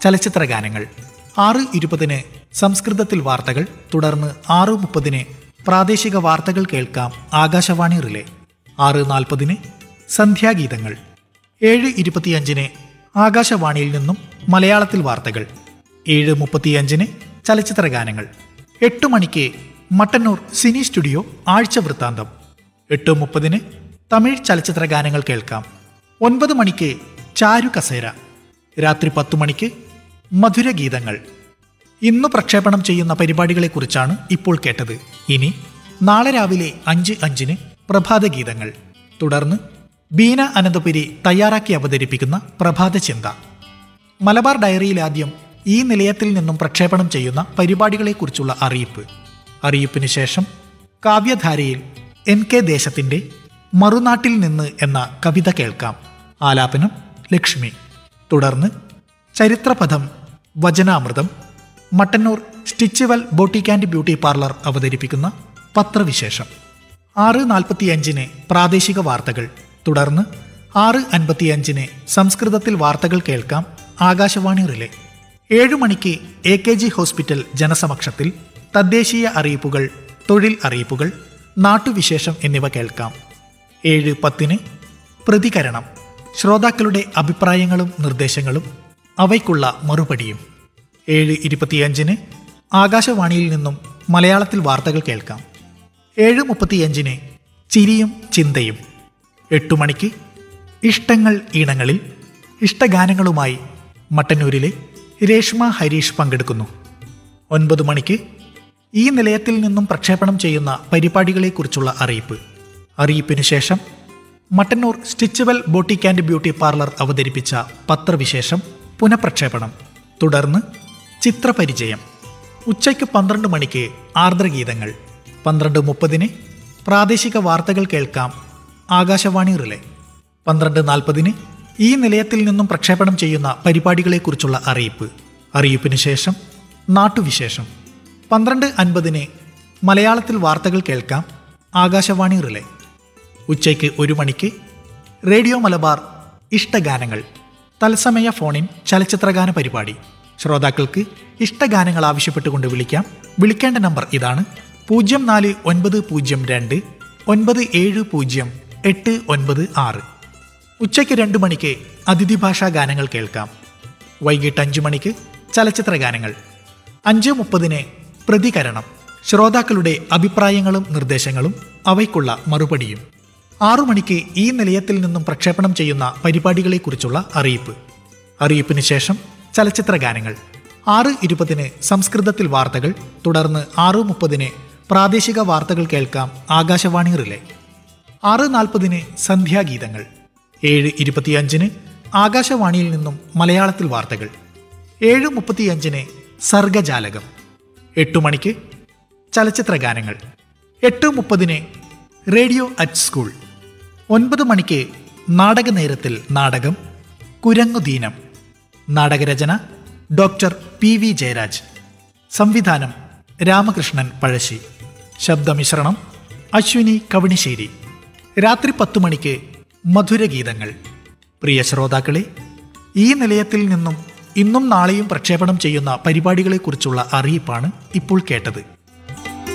ചലച്ചിത്ര ഗാനങ്ങൾ ആറ് ഇരുപതിന് സംസ്കൃതത്തിൽ വാർത്തകൾ തുടർന്ന് ആറ് മുപ്പതിന് പ്രാദേശിക വാർത്തകൾ കേൾക്കാം ആകാശവാണി റിലേ ആറ് നാൽപ്പതിന് സന്ധ്യാഗീതങ്ങൾ ഏഴ് ഇരുപത്തിയഞ്ചിന് ആകാശവാണിയിൽ നിന്നും മലയാളത്തിൽ വാർത്തകൾ ഏഴ് മുപ്പത്തിയഞ്ചിന് ചലച്ചിത്ര ഗാനങ്ങൾ എട്ട് മണിക്ക് മട്ടന്നൂർ സിനി സ്റ്റുഡിയോ ആഴ്ച വൃത്താന്തം എട്ട് മുപ്പതിന് തമിഴ് ചലച്ചിത്ര ഗാനങ്ങൾ കേൾക്കാം ഒൻപത് മണിക്ക് ചാരു കസേര രാത്രി പത്തു മണിക്ക് മധുരഗീതങ്ങൾ ഇന്ന് പ്രക്ഷേപണം ചെയ്യുന്ന പരിപാടികളെക്കുറിച്ചാണ് ഇപ്പോൾ കേട്ടത് ഇനി നാളെ രാവിലെ അഞ്ച് അഞ്ചിന് പ്രഭാത ഗീതങ്ങൾ തുടർന്ന് ബീന അനന്തപുരി തയ്യാറാക്കി അവതരിപ്പിക്കുന്ന പ്രഭാത ചിന്ത മലബാർ ഡയറിയിൽ ആദ്യം ഈ നിലയത്തിൽ നിന്നും പ്രക്ഷേപണം ചെയ്യുന്ന പരിപാടികളെക്കുറിച്ചുള്ള അറിയിപ്പ് അറിയിപ്പിന് ശേഷം കാവ്യധാരയിൽ എൻ കെ ദേശത്തിന്റെ മറുനാട്ടിൽ നിന്ന് എന്ന കവിത കേൾക്കാം ആലാപനം ലക്ഷ്മി തുടർന്ന് ചരിത്രപഥം വചനാമൃതം Mattannur stitchwell boutique and beauty parlour അവതരിപ്പിക്കുന്ന പത്രവിശേഷം ആറ് നാൽപ്പത്തിയഞ്ചിന് പ്രാദേശിക വാർത്തകൾ തുടർന്ന് ആറ് അൻപത്തിയഞ്ചിന് സംസ്കൃതത്തിൽ വാർത്തകൾ കേൾക്കാം ആകാശവാണി റിലേ ഏഴു മണിക്ക് എ കെ ജി ഹോസ്പിറ്റൽ ജനസമക്ഷത്തിൽ തദ്ദേശീയ അറിയിപ്പുകൾ തൊഴിൽ അറിയിപ്പുകൾ നാട്ടുവിശേഷം എന്നിവ കേൾക്കാം ഏഴ് പത്തിന് പ്രതികരണം ശ്രോതാക്കളുടെ അഭിപ്രായങ്ങളും നിർദ്ദേശങ്ങളും അവയ്ക്കുള്ള മറുപടിയും ഏഴ് ഇരുപത്തിയഞ്ചിന് ആകാശവാണിയിൽ നിന്നും മലയാളത്തിൽ വാർത്തകൾ കേൾക്കാം ഏഴ് മുപ്പത്തിയഞ്ചിന് ചിരിയും ചിന്തയും എട്ടു മണിക്ക് ഇഷ്ടങ്ങൾ ഈണങ്ങളിൽ ഇഷ്ടഗാനങ്ങളുമായി മട്ടന്നൂരിലെ രേഷ്മ ഹരീഷ് പങ്കെടുക്കുന്നു ഒൻപത് മണിക്ക് ഈ നിലയത്തിൽ നിന്നും പ്രക്ഷേപണം ചെയ്യുന്ന പരിപാടികളെക്കുറിച്ചുള്ള അറിയിപ്പ് അറിയിപ്പിന് ശേഷം Mattannur stitchwell boutique and beauty parlour അവതരിപ്പിച്ച പത്രവിശേഷം പുനഃപ്രക്ഷേപണം തുടർന്ന് ചിത്രപരിചയം ഉച്ചയ്ക്ക് പന്ത്രണ്ട് മണിക്ക് ആർദ്രഗീതങ്ങൾ പന്ത്രണ്ട് മുപ്പതിന് പ്രാദേശിക വാർത്തകൾ കേൾക്കാം ആകാശവാണി റിലേ പന്ത്രണ്ട് നാൽപ്പതിന് ഈ നിലയത്തിൽ നിന്നും പ്രക്ഷേപണം ചെയ്യുന്ന പരിപാടികളെക്കുറിച്ചുള്ള അറിയിപ്പ് അറിയിപ്പിന് ശേഷം നാട്ടുവിശേഷം പന്ത്രണ്ട് അൻപതിന് മലയാളത്തിൽ വാർത്തകൾ കേൾക്കാം ആകാശവാണി റിലേ ഉച്ചയ്ക്ക് ഒരു മണിക്ക് റേഡിയോ മലബാർ ഇഷ്ടഗാനങ്ങൾ തത്സമയ ഫോണിൻ ചലച്ചിത്രഗാന പരിപാടി ശ്രോതാക്കൾക്ക് ഇഷ്ടഗാനങ്ങൾ ആവശ്യപ്പെട്ടുകൊണ്ട് വിളിക്കാം വിളിക്കേണ്ട നമ്പർ ഇതാണ് പൂജ്യം നാല് ഒൻപത് പൂജ്യം രണ്ട് ഒൻപത് ഏഴ് പൂജ്യം എട്ട് ഒൻപത് ആറ് ഉച്ചയ്ക്ക് രണ്ട് മണിക്ക് അതിഥി ഭാഷാ ഗാനങ്ങൾ കേൾക്കാം വൈകിട്ട് അഞ്ചു മണിക്ക് ചലച്ചിത്ര ഗാനങ്ങൾ അഞ്ച് മുപ്പതിന് പ്രതികരണം ശ്രോതാക്കളുടെ അഭിപ്രായങ്ങളും നിർദ്ദേശങ്ങളും അവയ്ക്കുള്ള മറുപടിയും ആറു മണിക്ക് ഈ നിലയത്തിൽ നിന്നും പ്രക്ഷേപണം ചെയ്യുന്ന പരിപാടികളെക്കുറിച്ചുള്ള അറിയിപ്പ് അറിയിപ്പിന് ശേഷം ചലച്ചിത്ര ഗാനങ്ങൾ ആറ് ഇരുപതിന് സംസ്കൃതത്തിൽ വാർത്തകൾ തുടർന്ന് ആറ് മുപ്പതിന് പ്രാദേശിക വാർത്തകൾ കേൾക്കാം ആകാശവാണി റിലേ ആറ് നാൽപ്പതിന് സന്ധ്യാഗീതങ്ങൾ ഏഴ് ഇരുപത്തിയഞ്ചിന് ആകാശവാണിയിൽ നിന്നും മലയാളത്തിൽ വാർത്തകൾ ഏഴ് മുപ്പത്തിയഞ്ചിന് സർഗജാലകം എട്ടു മണിക്ക് ചലച്ചിത്ര ഗാനങ്ങൾ എട്ട് മുപ്പതിന് റേഡിയോ അറ്റ് സ്കൂൾ ഒൻപത് മണിക്ക് നാടക നേരത്തിൽ നാടകം കുരങ്ങുദീനം നാടകരചന ഡോക്ടർ പി വി ജയരാജ് സംവിധാനം രാമകൃഷ്ണൻ പഴശ്ശി ശബ്ദമിശ്രണം അശ്വിനി കവണിശ്ശേരി രാത്രി പത്തു മണിക്ക് മധുരഗീതങ്ങൾ പ്രിയ ശ്രോതാക്കളെ ഈ നിലയത്തിൽ നിന്നും ഇന്നും നാളെയും പ്രക്ഷേപണം ചെയ്യുന്ന പരിപാടികളെക്കുറിച്ചുള്ള അറിയിപ്പാണ് ഇപ്പോൾ കേട്ടത്